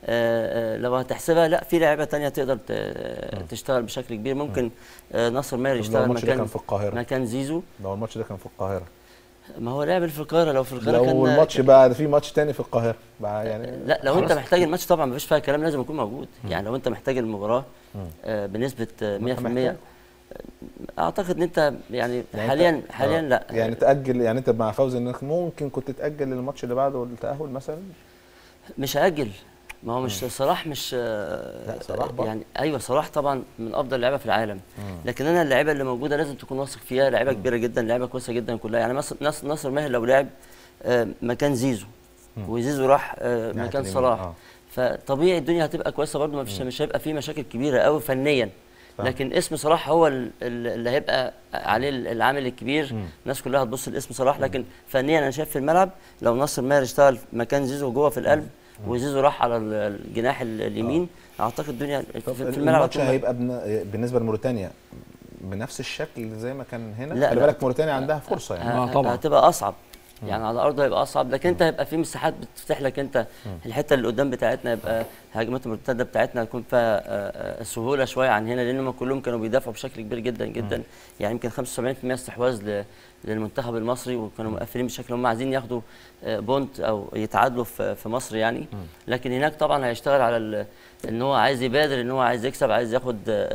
آه، آه، لو هتحسبها لا في لعيبه تانية تقدر ت- تشتغل بشكل كبير ممكن آه، ناصر ماهر لو يشتغل الماتش ده مكان كان في القاهره مكان زيزو لو الماتش ده كان في القاهره ما هو لعب في القاهره لو في القاهره لو كان الماتش بقى في ماتش تاني في القاهره بقى يعني لا لو انت خلاص. محتاج الماتش طبعا مفيش فيها كلام لازم يكون موجود يعني لو انت محتاج المباراه آه، بنسبه آه، 100% محتاج. اعتقد ان انت يعني يعني حاليا انت- حاليا آه. لا يعني تاجل يعني انت مع فوزي انك ممكن كنت تاجل الماتش اللي بعده التاهل مثلا مش هاجل ما هو مش صلاح مش آه، لا، صلاح برضه. يعني ايوه صلاح طبعا من افضل اللعيبه في العالم لكن انا اللعيبه اللي موجوده لازم تكون واثق فيها لعيبه كبيره جدا لعيبه كويسه جدا كلها يعني مثلا ناصر ناصر ماهر لو لعب آه، مكان زيزو وزيزو راح آه، ناحية مكان اليمين، صلاح آه. فطبيعي الدنيا هتبقى كويسه برضه مفيش مش هيبقى فيه مشاكل كبيره قوي فنيا فاهم. لكن اسم صلاح هو ال- ال- اللي هيبقى عليه العامل الكبير الناس كلها هتبص لاسم صلاح لكن فنيا انا شايف في الملعب لو ناصر ماهر اشتغل مكان زيزو جوه في القلب وزيزو راح على ال- الجناح ال- اليمين اعتقد الدنيا طب في في الملعب الماتش هتكون- هيبقى بن- بالنسبه لموريتانيا بنفس الشكل زي ما كان هنا لا، خلي لا. بالك موريتانيا عندها فرصه يعني آه، ه- طبعاً. هتبقى اصعب يعني على الارض هيبقى اصعب لكن انت هيبقى في مساحات بتفتح لك انت الحته اللي قدام بتاعتنا يبقى هجمات المرتده بتاعتنا يكون فيها آه، آه، سهوله شويه عن هنا لان هم كلهم كانوا بيدافعوا بشكل كبير جدا جدا يعني يمكن 75% استحواذ ل- للمنتخب المصري وكانوا مقفلين بشكل هم عايزين ياخدوا آه، بونت او يتعادلوا في في مصر يعني لكن هناك طبعا هيشتغل على ال- ان هو عايز يبادر ان هو عايز يكسب عايز ياخد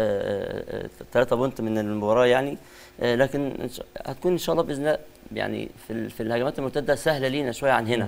3 بونت من المباراه يعني آه، لكن إن شاء- هتكون ان شاء الله باذن الله يعني في ال- في الهجمات المرتده سهله لينا شويه عن هنا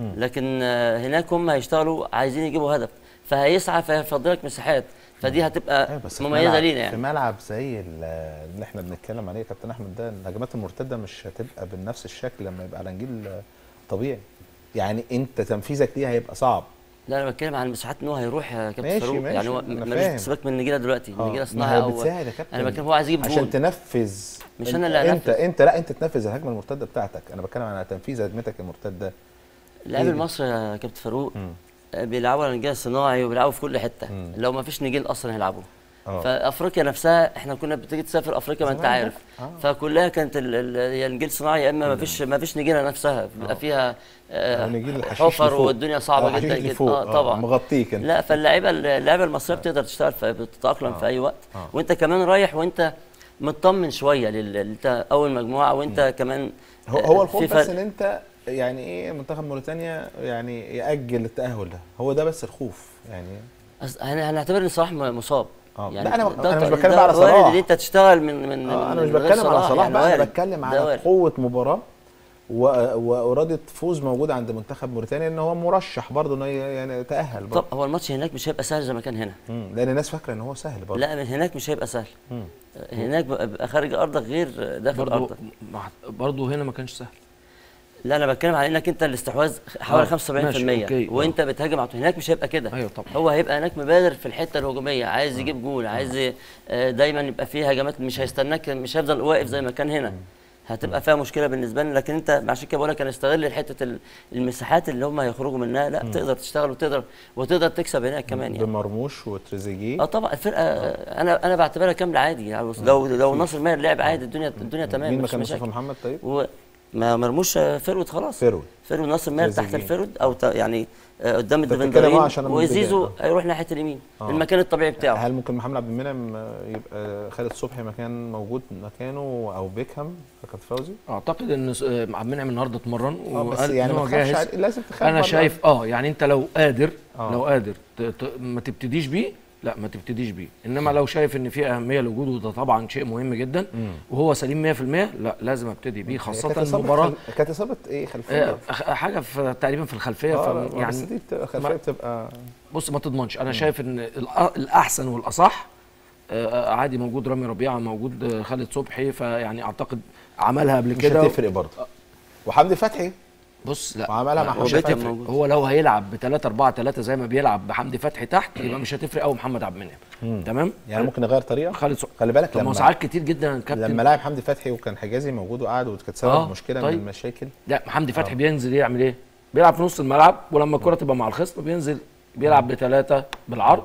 لكن آه، هناك هم هيشتغلوا عايزين يجيبوا هدف فهيسعى فيفضل لك مساحات فدي هتبقى أيوة بس في مميزه ملعب- لينا في يعني ملعب زي ال- اللي احنا بنتكلم عليه يا كابتن احمد ده الهجمات المرتده مش هتبقى بنفس الشكل لما يبقى على نجيل طبيعي يعني انت تنفيذك ليها هيبقى صعب لا انا بتكلم عن المساحات ان هو هيروح يا كابتن ماشي، فاروق ماشي، يعني هو أنا ملوش فاهم. سيبك من النجيله دلوقتي آه، النجيله ما صناعي هي او بتساعد يا كابتن انا بتكلم هو عايز يجيب عشان جول تنفذ مش انت- أنا اللي انت هنفذ. انت لا انت تنفذ الهجمه المرتده بتاعتك انا بتكلم عن تنفيذ هجمتك المرتده اللاعب إيه؟ المصري يا كابتن فاروق مم. آه، بيلعبوا على نجيل صناعي وبيلعبوا في كل حته مم. لو ما فيش نجيل اصلا هيلعبوا اه فافريقيا نفسها احنا كنا بتيجي تسافر افريقيا ما انت زمان عارف ده. آه. فكلها كانت ال- ال- يا نجيل صناعي يا اما ما فيش ما فيش نجيله نفسها بيبقى فيها آه، أو نجيل الحشيش حفر لفوق. والدنيا صعبه أو جدا حشيش جدا لفوق. اه طبعا مغطيك انت لا فاللعيبه اللعيبه المصريه بتقدر تشتغل في بتتاقلم في اي وقت آه. وانت كمان رايح وانت مطمن شويه لل انت اول مجموعه وانت كمان هو هو آه، الخوف في بس فرق. ان انت يعني ايه منتخب موريتانيا يعني ياجل التاهل ده هو ده بس الخوف يعني أص- هن- هنعتبر ان صلاح م- مصاب آه. لا، أنا- ده أنا مش ط- بتكلم ده على وارد صلاح. ان انت تشتغل من من آه انا من مش غير بتكلم على صلاح يعني بقى انا وارد. بتكلم ده على وارد. قوه مباراه و- واراده فوز موجوده عند منتخب موريتانيا ان هو مرشح برضه انه ي- يعني يتاهل طب برضه هو الماتش هناك مش هيبقى سهل زي ما كان هنا مم. لان الناس فاكره ان هو سهل برضه لا من هناك مش هيبقى سهل مم. هناك بقى بقى خارج ارضك غير داخل برضو ارضك برضو هنا ما كانش سهل لا انا بتكلم على انك انت الاستحواذ حوالي آه، 75% ماشي، أوكي. وانت بتهاجم على طول. هناك مش هيبقى كده ايوه طبعا هو هيبقى هناك مبادر في الحته الهجوميه عايز يجيب جول عايز ي- آه، دايما يبقى فيه هجمات مش هيستناك مش هيفضل واقف زي ما كان هنا هتبقى فيها مشكله بالنسبه لنا لكن انت عشان كده بقول لك انا استغل حته ال- المساحات اللي هم هيخرجوا منها لا تقدر تشتغل وتقدر وتقدر تكسب هناك كمان يعني بمرموش وتريزيجيه اه طبعا الفرقه آه، انا انا بعتبرها كامله عادي يعني لو لو ناصر ماهر لعب عادي الدنيا الدنيا تمام مين مش مكان مصطفى مشاكل محمد طيب؟ و ما مرموش آه، فرود خلاص فيرود فرود ناصر ماهر تحت تريزيجيه. الفرود او ت- يعني آه، قدام أنت بتتكلم الديفندرين اه عشان أنا من وزيزو البداية. هيروح ناحيه اليمين آه. المكان الطبيعي بتاعه هل ممكن محمد عبد المنعم آه، يبقى خالد صبحي مكان موجود مكانه او بيكهام فكرت فوزي؟ اعتقد ان س- آه، عبد المنعم النهارده اتمرن اه بس وقال يعني إن ما هو تخافش جاهز عليه، لازم تخاف انا برضه. شايف اه يعني انت لو قادر آه. لو قادر ت- ت- ما تبتديش بيه لا ما تبتديش بيه انما لو شايف ان في اهميه لوجوده وده طبعا شيء مهم جدا وهو سليم 100% لا لازم ابتدي بيه هي خاصه كانت إصابة المباراه خل- كانت اصابه ايه آه، خلفيه؟ أخ- حاجه في تقريبا في الخلفيه اه ف يعني بس يعني دي بتبقى خلفيه ما- بتبقى بص ما تضمنش انا شايف ان الأ- الاحسن والاصح آه، عادي موجود رامي ربيعه موجود آه، خالد صبحي فيعني اعتقد عملها قبل مش كده هتفرق برضه وحمدي فتحي بص لا وعملها مع مش حمدي فتحي. هتفرق هو لو هيلعب ب 3 4 3 زي ما بيلعب بحمدي فتحي تحت يبقى مش هتفرق قوي محمد عبد المنعم تمام يعني ممكن نغير طريقه خالد صبحي خلي بالك طب ما هو لما ساعات كتير جدا الكابتن لما لاعب حمدي فتحي وكان حجازي موجود وقعد وكانت سبب آه، مشكله طيب. من المشاكل لا حمدي فتحي بينزل يعمل ايه؟ بيلعب في نص الملعب ولما الكره تبقى مع الخصم بينزل بيلعب بثلاثه بالعرض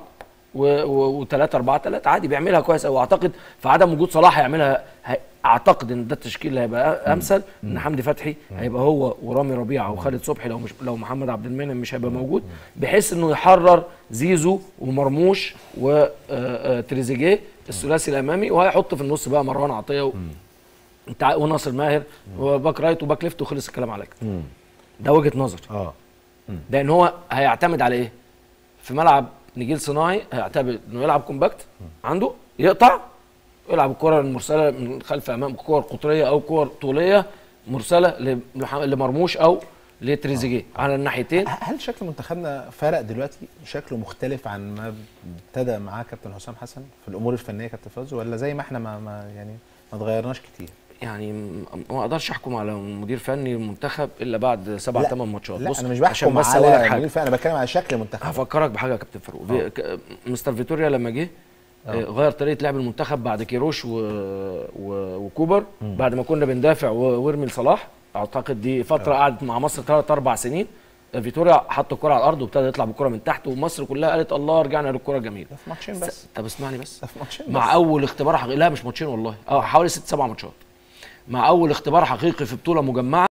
وثلاثة أربعة ثلاثة عادي بيعملها كويس أوي أعتقد في عدم وجود صلاح هيعملها هي- أعتقد إن ده التشكيل اللي هيبقى أمثل إن حمدي فتحي هيبقى هو ورامي ربيعة وخالد صبحي لو مش لو محمد عبد المنعم مش هيبقى موجود بحيث إنه يحرر زيزو ومرموش وتريزيجيه الثلاثي الامامي وهيحط في النص بقى مروان عطيه و... انت ع- وناصر ماهر وباك رايت وباك ليفت وخلص الكلام على كده مم. ده وجهه نظري اه لان هو هيعتمد على ايه في ملعب نجيل صناعي هيعتمد انه يلعب كومباكت عنده يقطع يلعب الكره المرسله من خلف امام كور قطريه او كور طوليه مرسله لمح- لمرموش او لتريزيجيه على الناحيتين هل شكل منتخبنا فرق دلوقتي شكله مختلف عن ما ابتدى معاه كابتن حسام حسن في الامور الفنيه كابتن فوزي ولا زي ما احنا ما, ما يعني ما اتغيرناش كتير يعني م- ما اقدرش احكم على مدير فني منتخب الا بعد سبع لا، ثمان ماتشات لا بص انا مش عشان بحكم بس اقول لك على حاجه مدير فني، انا بتكلم على شكل منتخب هفكرك بحاجه يا كابتن فاروق في- ك- مستر فيتوريا لما جه آه، غير طريقه لعب المنتخب بعد كيروش و... و... وكوبر بعد ما كنا بندافع و... وارمي لصلاح اعتقد دي فتره قعدت مع مصر ثلاث اربع سنين آه، فيتوريا حط الكره على الارض وابتدى يطلع بالكره من تحت ومصر كلها قالت الله رجعنا للكره الجميله ده في ماتشين بس طب اسمعني بس ده في ماتشين مع بس. اول اختبار حقيقي لا مش ماتشين والله اه حوالي ست سبع ماتشات مع اول اختبار حقيقي في بطوله مجمعه